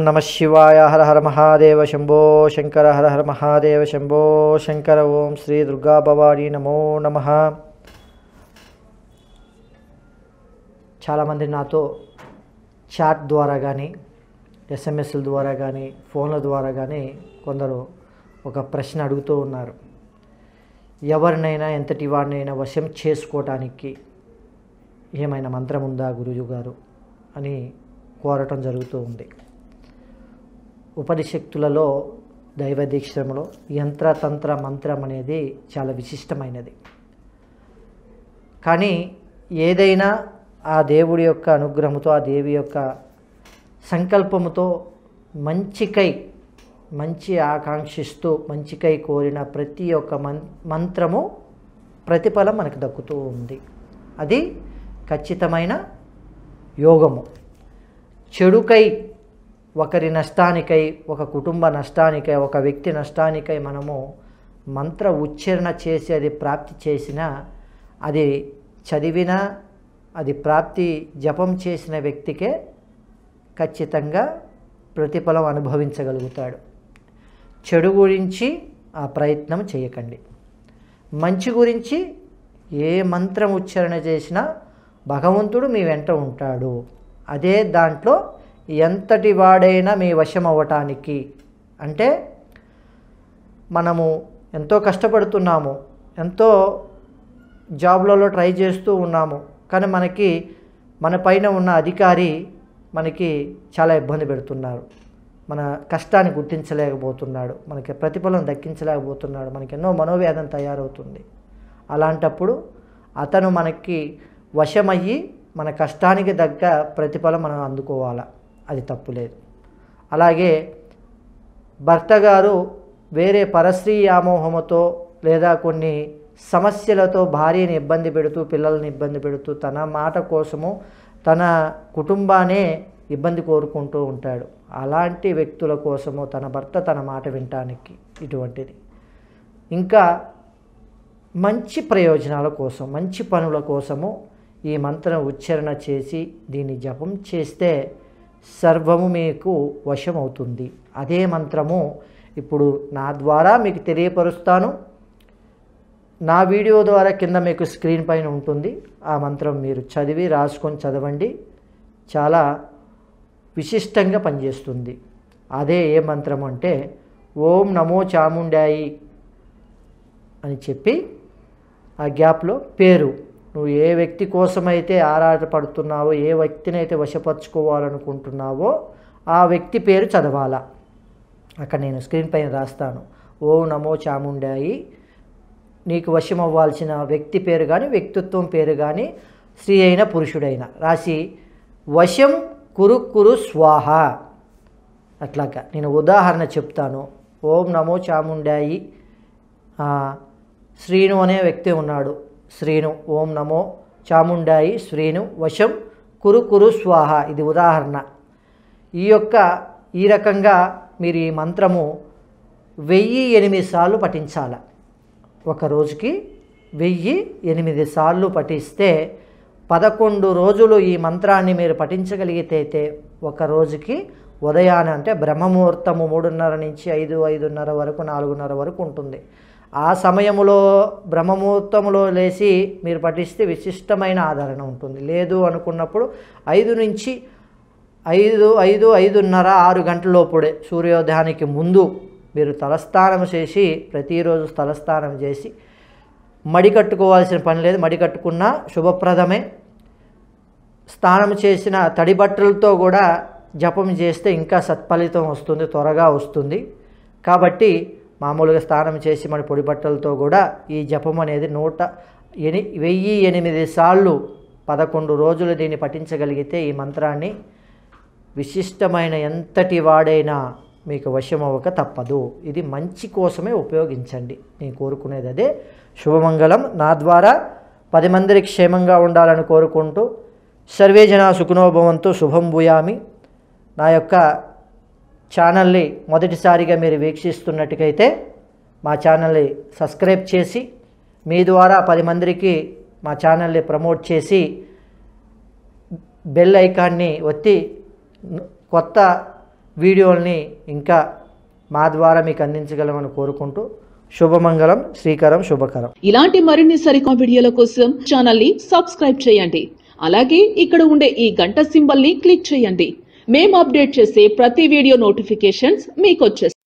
నమ శివాయ హర హర మహాదేవ శంభో శంకర హర హర మహాదేవ శంభో శంకర ఓం శ్రీ దుర్గా భవానీ నమో నమ చాలామంది నాతో చాట్ ద్వారా కానీ ఎస్ఎంఎస్ల ద్వారా కానీ ఫోన్ల ద్వారా కానీ కొందరు ఒక ప్రశ్న అడుగుతూ ఉన్నారు ఎవరినైనా ఎంతటి వాడినైనా వశం చేసుకోవటానికి ఏమైనా మంత్రం ఉందా గురుజు గారు అని కోరటం జరుగుతూ ఉంది ఉపనిషక్తులలో దైవ దీక్షలో యంత్రతంత్ర మంత్రం అనేది చాలా విశిష్టమైనది కానీ ఏదైనా ఆ దేవుడి యొక్క అనుగ్రహంతో ఆ దేవి యొక్క సంకల్పముతో మంచికై మంచి ఆకాంక్షిస్తూ మంచికై కోరిన ప్రతి ఒక్క మం మంత్రము ప్రతిఫలం మనకు దక్కుతూ ఉంది అది ఖచ్చితమైన యోగము చెడుకై ఒకరి నష్టానికై ఒక కుటుంబ నష్టానికై ఒక వ్యక్తి నష్టానికై మనము మంత్ర ఉచ్చారణ చేసి అది ప్రాప్తి చేసిన అది చదివిన అది ప్రాప్తి జపం చేసిన వ్యక్తికే ఖచ్చితంగా ప్రతిఫలం అనుభవించగలుగుతాడు చెడు గురించి ఆ ప్రయత్నం చేయకండి మంచి గురించి ఏ మంత్రం ఉచ్చారణ చేసినా భగవంతుడు మీ వెంట ఉంటాడు అదే దాంట్లో ఎంతటి వాడైనా మీ వశం అవ్వటానికి అంటే మనము ఎంతో కష్టపడుతున్నాము ఎంతో జాబ్లలో ట్రై చేస్తూ ఉన్నాము కానీ మనకి మన పైన ఉన్న అధికారి మనకి చాలా ఇబ్బంది పెడుతున్నారు మన కష్టాన్ని గుర్తించలేకపోతున్నాడు మనకి ప్రతిఫలం దక్కించలేకపోతున్నాడు మనకి ఎన్నో మనోవేదన తయారవుతుంది అలాంటప్పుడు అతను మనకి వశమయ్యి మన కష్టానికి తగ్గ ప్రతిఫలం మనం అందుకోవాలా అది తప్పులేదు అలాగే భర్త గారు వేరే పరశ్రీ వ్యామోహముతో లేదా కొన్ని సమస్యలతో భార్యని ఇబ్బంది పెడుతూ పిల్లల్ని ఇబ్బంది పెడుతూ తన మాట కోసము తన కుటుంబాన్నే ఇబ్బంది కోరుకుంటూ ఉంటాడు అలాంటి వ్యక్తుల కోసము తన భర్త తన మాట వినటానికి ఇటువంటిది ఇంకా మంచి ప్రయోజనాల కోసం మంచి పనుల కోసము ఈ మంత్రం ఉచ్చారణ చేసి దీన్ని జపం చేస్తే సర్వము మీకు వశమవుతుంది అదే మంత్రము ఇప్పుడు నా ద్వారా మీకు తెలియపరుస్తాను నా వీడియో ద్వారా కింద మీకు స్క్రీన్ పైన ఉంటుంది ఆ మంత్రం మీరు చదివి రాసుకొని చదవండి చాలా విశిష్టంగా పనిచేస్తుంది అదే ఏ మంత్రం అంటే ఓం నమో చాముండాయి అని చెప్పి ఆ గ్యాప్లో పేరు నువ్వు ఏ వ్యక్తి కోసమైతే ఆరాటపడుతున్నావో ఏ వ్యక్తిని అయితే వశపరచుకోవాలనుకుంటున్నావో ఆ వ్యక్తి పేరు చదవాలా అక్కడ నేను స్క్రీన్ పైన రాస్తాను ఓం నమో చాముండాయి నీకు వశం అవ్వాల్సిన వ్యక్తి పేరు కానీ వ్యక్తిత్వం పేరు కానీ స్త్రీ అయిన పురుషుడైన రాసి వశం కురు కురు స్వాహ అట్లాగా నేను ఉదాహరణ చెప్తాను ఓం నమో చాముండాయి ఆ, శ్రీను అనే వ్యక్తి ఉన్నాడు శ్రీను ఓం నమో చాముండాయి శ్రీను వశం కురు కురు స్వాహ ఇది ఉదాహరణ ఈ యొక్క ఈ రకంగా మీరు ఈ మంత్రము వెయ్యి ఎనిమిది సార్లు పఠించాల ఒక రోజుకి వెయ్యి ఎనిమిది సార్లు పఠిస్తే పదకొండు రోజులు ఈ మంత్రాన్ని మీరు పఠించగలిగితే ఒక రోజుకి ఉదయాన అంటే బ్రహ్మముహూర్తము మూడున్నర నుంచి ఐదు ఐదున్నర వరకు నాలుగున్నర వరకు ఉంటుంది ఆ సమయంలో బ్రహ్మముహూర్తంలో లేచి మీరు పఠిస్తే విశిష్టమైన ఆదరణ ఉంటుంది లేదు అనుకున్నప్పుడు ఐదు నుంచి ఐదు ఐదు ఐదున్నర ఆరు గంటల లోపుడే సూర్యోదయానికి ముందు మీరు తలస్నానం చేసి ప్రతిరోజు తలస్నానం చేసి మడి కట్టుకోవాల్సిన పని లేదు మడి కట్టుకున్నా శుభప్రదమే స్నానం చేసిన తడి బట్టలతో కూడా జపం చేస్తే ఇంకా సత్ఫలితం వస్తుంది త్వరగా వస్తుంది కాబట్టి మామూలుగా స్నానం చేసి మన పొడి బట్టలతో కూడా ఈ జపం అనేది నూట ఎని వెయ్యి ఎనిమిది సార్లు పదకొండు రోజులు దీన్ని పఠించగలిగితే ఈ మంత్రాన్ని విశిష్టమైన ఎంతటి వాడైనా మీకు వశమవ్వక తప్పదు ఇది మంచి కోసమే ఉపయోగించండి నేను కోరుకునేది అదే శుభమంగళం నా ద్వారా పది మందికి క్షేమంగా ఉండాలని కోరుకుంటూ సర్వే జన సుఖనోభవంతో శుభం భూయామి నా యొక్క ఛానల్ని మొదటిసారిగా మీరు వీక్షిస్తున్నట్టుకైతే మా ఛానల్ని సబ్స్క్రైబ్ చేసి మీ ద్వారా పది మందికి మా ఛానల్ని ప్రమోట్ చేసి బెల్ ఐకాన్ని ఒత్తి న- కొత్త వీడియోల్ని ఇంకా మా ద్వారా మీకు అందించగలమని కోరుకుంటూ శుభమంగళం శ్రీకరం శుభకరం ఇలాంటి మరిన్ని సరికొత్త వీడియోల కోసం ఛానల్ ని సబ్స్క్రైబ్ చేయండి అలాగే ఇక్కడ ఉండే ఈ గంట సింబల్ ని క్లిక్ చేయండి మేము అప్డేట్ చేసే ప్రతి వీడియో నోటిఫికేషన్స్ మీకు వచ్చేస్తాయి